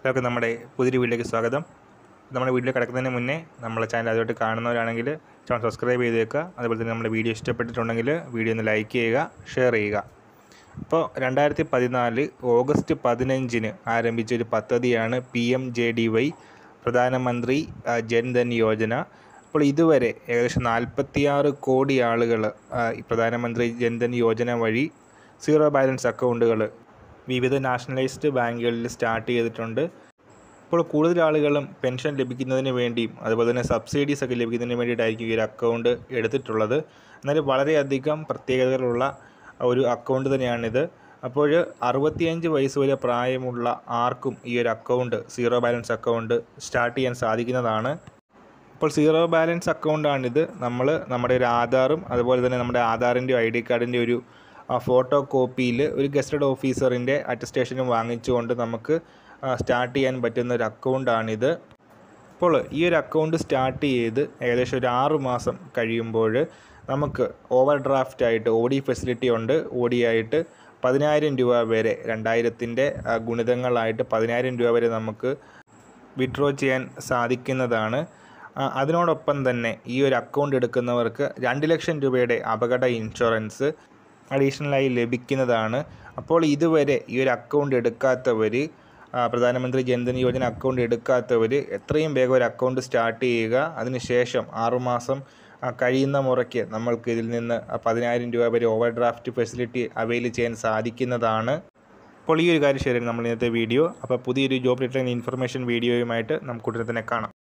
എല്ലാവർക്കും നമ്മുടെ പുതിയൊരു വീട്ടിലേക്ക് സ്വാഗതം നമ്മുടെ വീട്ടിൽ കിടക്കുന്നതിന് മുന്നേ നമ്മളെ ചാനൽ അതുമായിട്ട് കാണുന്നവരാണെങ്കിൽ ചാനൽ സബ്സ്ക്രൈബ് ചെയ്തേക്കുക അതുപോലെ തന്നെ നമ്മുടെ വീഡിയോ ഇഷ്ടപ്പെട്ടിട്ടുണ്ടെങ്കിൽ വീഡിയോ ഒന്ന് ലൈക്ക് ചെയ്യുക ഷെയർ ചെയ്യുക ഇപ്പോൾ രണ്ടായിരത്തി പതിനാല് ഓഗസ്റ്റ് പതിനഞ്ചിന് ആരംഭിച്ച ഒരു പദ്ധതിയാണ് P M J D Y പ്രധാനമന്ത്രി ആ, ജൻ ധൻ യോജന അപ്പോൾ ഇതുവരെ ഏകദേശം നാൽപ്പത്തിയാറ് കോടി ആളുകൾ ഈ പ്രധാനമന്ത്രി ജൻ ധൻ യോജന വഴി സീറോ ബാലൻസ് അക്കൗണ്ടുകൾ വിവിധ നാഷണലൈസ്ഡ് ബാങ്കുകളിൽ സ്റ്റാർട്ട് ചെയ്തിട്ടുണ്ട് ഇപ്പോൾ കൂടുതൽ ആളുകളും പെൻഷൻ ലഭിക്കുന്നതിന് വേണ്ടിയും അതുപോലെ തന്നെ സബ്സിഡീസ് ഒക്കെ ലഭിക്കുന്നതിന് വേണ്ടിയിട്ടായിരിക്കും ഈ ഒരു അക്കൗണ്ട് എടുത്തിട്ടുള്ളത് എന്നാലും വളരെയധികം പ്രത്യേകതകളുള്ള ഒരു അക്കൗണ്ട് തന്നെയാണിത് അപ്പോൾ അറുപത്തിയഞ്ച് വയസ്സ് വരെ പ്രായമുള്ള ആർക്കും ഈ ഒരു account zero balance account start ചെയ്യാൻ സാധിക്കുന്നതാണ് അപ്പോൾ സീറോ ബാലൻസ് അക്കൗണ്ടാണിത് നമ്മൾ നമ്മുടെ ഒരു ആധാറും അതുപോലെ തന്നെ നമ്മുടെ ആധാറിൻ്റെ ഐ ഡി കാർഡിൻ്റെ ഒരു ഫോട്ടോ കോപ്പിയിൽ ഒരു ഗസ്റ്റഡ് ഓഫീസറിൻ്റെ അറ്റസ്റ്റേഷനും വാങ്ങിച്ചുകൊണ്ട് നമുക്ക് സ്റ്റാർട്ട് ചെയ്യാൻ പറ്റുന്ന ഒരു അക്കൗണ്ടാണിത് അപ്പോൾ ഈ ഒരു അക്കൗണ്ട് സ്റ്റാർട്ട് ചെയ്ത് ഏകദേശം ഒരു ആറ് മാസം കഴിയുമ്പോൾ നമുക്ക് ഓവർ ഡ്രാഫ്റ്റ് ആയിട്ട് ഒ ഡി ഫെസിലിറ്റി ഉണ്ട് ഒ ഡി ആയിട്ട് പതിനായിരം രൂപ വരെ രണ്ടായിരത്തിൻ്റെ ഗുണിതങ്ങളായിട്ട് പതിനായിരം രൂപ വരെ നമുക്ക് വിഡ്രോ ചെയ്യാൻ സാധിക്കുന്നതാണ് ആ, അതിനോടൊപ്പം തന്നെ ഈ ഒരു അക്കൗണ്ട് എടുക്കുന്നവർക്ക് രണ്ട് ലക്ഷം രൂപയുടെ അപകട ഇൻഷുറൻസ് അഡീഷണലായി ലഭിക്കുന്നതാണ് അപ്പോൾ ഇതുവരെ ഈ ഒരു അക്കൗണ്ട് എടുക്കാത്തവർ പ്രധാനമന്ത്രി ജൻധൻ യോജന അക്കൗണ്ട് എടുക്കാത്തവർ എത്രയും വേഗം ഒരു അക്കൗണ്ട് സ്റ്റാർട്ട് ചെയ്യുക അതിനുശേഷം ആറുമാസം ആ, കഴിയുന്ന മുറയ്ക്ക് നമ്മൾക്ക് ഇതിൽ നിന്ന് പതിനായിരം രൂപ വരെ ഓവർ ഡ്രാഫ്റ്റ് ഫെസിലിറ്റി അവൈൽ ചെയ്യാൻ സാധിക്കുന്നതാണ് അപ്പോൾ ഈ ഒരു കാര്യം ഷെയർ ചെയ്യും നമ്മൾ ഇന്നത്തെ വീഡിയോ അപ്പോൾ പുതിയൊരു ജോബ് റിലേറ്റഡ് ഇൻഫർമേഷൻ വീഡിയോയുമായിട്ട് നമുക്ക് ഉടനെ തന്നെ കാണാം